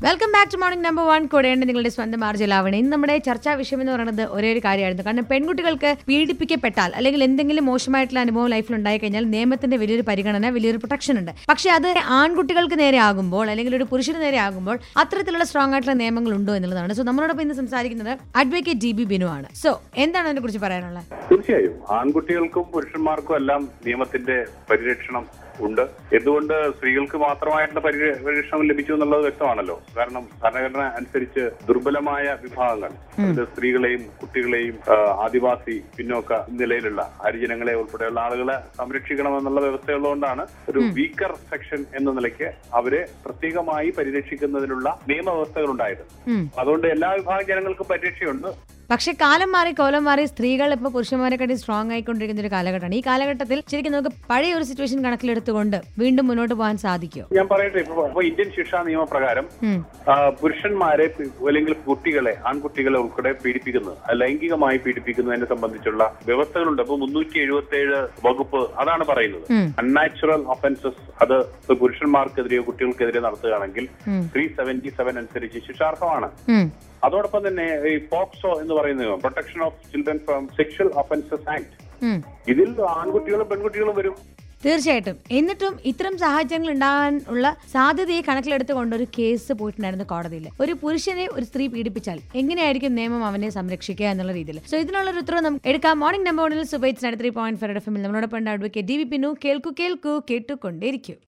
Welcome back to morning number one കൂടെയുണ്ട് നിങ്ങളുടെ സ്വന്തം ആർജലാവണി ഇന്ന് നമ്മുടെ ചർച്ചാ വിഷയം എന്ന് പറയുന്നത് ഒരേ ഒരു കാര്യമായിരുന്നു കാരണം പെൺകുട്ടികൾക്ക് പീഡിപ്പിക്കപ്പെട്ടാൽ അല്ലെങ്കിൽ എന്തെങ്കിലും മോശമായിട്ടുള്ള അനുഭവം ലൈഫിൽ ഉണ്ടായി കഴിഞ്ഞാൽ നിയമത്തിന്റെ വലിയൊരു പരിഗണന വലിയൊരു പ്രൊട്ടക്ഷൻ ഉണ്ട് പക്ഷേ അത് ആൺകുട്ടികൾക്ക് നേരെ ആകുമ്പോൾ അല്ലെങ്കിൽ ഒരു പുരുഷന് നേരെ ആകുമ്പോൾ അത്തരത്തിലുള്ള സ്ട്രോങ് ആയിട്ടുള്ള നിയമങ്ങൾ ഉണ്ടോ എന്നുള്ളതാണ് സോ നമ്മളോടൊപ്പം ഇന്ന് സംസാരിക്കുന്നത് അഡ്വക്കേറ്റ് ഡി ബി ബിനു ആണ് സോ എന്താണ് അതിനെ കുറിച്ച് പറയാനുള്ളത് തീർച്ചയായും ആൺകുട്ടികൾക്കും പുരുഷന്മാർക്കും എല്ലാം നിയമത്തിന്റെ പരിരക്ഷണം ഉണ്ട് എന്തുകൊണ്ട് സ്ത്രീകൾക്ക് മാത്രമായിട്ടുള്ള പരി- പരിരക്ഷണം ലഭിച്ചു എന്നുള്ളത് വ്യക്തമാണല്ലോ കാരണം ഭരണഘടന അനുസരിച്ച് ദുർബലമായ വിഭാഗങ്ങൾ അത് സ്ത്രീകളെയും കുട്ടികളെയും ആ, ആദിവാസി പിന്നോക്ക നിലയിലുള്ള ഹരിജനങ്ങളെ ഉൾപ്പെടെയുള്ള ആളുകളെ സംരക്ഷിക്കണമെന്നുള്ള വ്യവസ്ഥയുള്ളതുകൊണ്ടാണ് ഒരു വീക്കർ സെക്ഷൻ എന്ന നിലയ്ക്ക് അവരെ പ്രത്യേകമായി പരിരക്ഷിക്കുന്നതിനുള്ള നിയമവ്യവസ്ഥകൾ ഉണ്ടായത് ഉം. അതുകൊണ്ട് എല്ലാ വിഭാഗം ജനങ്ങൾക്കും പരിരക്ഷയുണ്ട് പക്ഷെ കാലം മാറി കോലം മാറി സ്ത്രീകൾ ഇപ്പൊ പുരുഷന്മാരെക്കാട്ടി സ്ട്രോങ് ആയിക്കൊണ്ടിരിക്കുന്ന ഒരു കാലഘട്ടമാണ് ഈ കാലഘട്ടത്തിൽ ശരിക്കും നമുക്ക് പഴയ ഒരു സിറ്റുവേഷൻ കണക്കിലെടുത്തുകൊണ്ട് വീണ്ടും മുന്നോട്ട് പോകാൻ സാധിക്കുമോ ഞാൻ പറയട്ടെ ഇപ്പൊ ഇപ്പൊ ഇന്ത്യൻ ശിക്ഷാ നിയമപ്രകാരം ഉം. ആ, പുരുഷന്മാരെ പി- അല്ലെങ്കിൽ കുട്ടികളെ ആൺകുട്ടികളെ ഉൾപ്പെടെ പീഡിപ്പിക്കുന്നത് ആ, ലൈംഗികമായി പീഡിപ്പിക്കുന്നതിനെ സംബന്ധിച്ചുള്ള വ്യവസ്ഥകളുണ്ട് അപ്പൊ മുന്നൂറ്റി എഴുപത്തി ഏഴ് വകുപ്പ് അതാണ് പറയുന്നത് ഉം. അൺനാച്ചുറൽ ഒഫൻസസ് അത് ഇപ്പൊ പുരുഷന്മാർക്കെതിരെയോ കുട്ടികൾക്കെതിരെ നടത്തുകയാണെങ്കിൽ ഉം. ത്രീ സെവന്റി സെവൻ അനുസരിച്ച് ശിക്ഷാർഹമാണ് ഉം. അതോടൊപ്പം തന്നെ ഈ പോക്സോ എന്ന് പറയുന്ന protection of children from sexual offences act ഉം. ഇതിൽ ആൺകുട്ടികളും പെൺകുട്ടികളും വരും തീർച്ചയായിട്ടും എന്നിട്ടും ഇത്തരം സാഹചര്യങ്ങൾ ഉണ്ടാകാൻ ഉള്ള സാധ്യതയെ കണക്കിലെടുത്തുകൊണ്ട് ഒരു കേസ് പോയിട്ടുണ്ടായിരുന്നു കോടതിയിൽ ഒരു പുരുഷനെ ഒരു സ്ത്രീ പീഡിപ്പിച്ചാൽ എങ്ങനെയായിരിക്കും നിയമം അവനെ സംരക്ഷിക്കുക എന്നുള്ള രീതിയിൽ സോ ഇതിനുള്ള ഒരു ഉത്തരവ് നമുക്ക് എടുക്കാം മോർണിംഗ് നമ്പർ വണ്ണിൽ സുബൈറ്റ്സ് ത്രീ പോയിന്റ് ഫൈവ് എഫ് എമ്മിൽ നമ്മളോടൊപ്പം ഉണ്ട് അഡ്വക്കേറ്റ് ഡി വി പിന്നു കേൾക്കൂ കേൾക്കൂ കേട്ടുകൊണ്ടേയിരിക്കും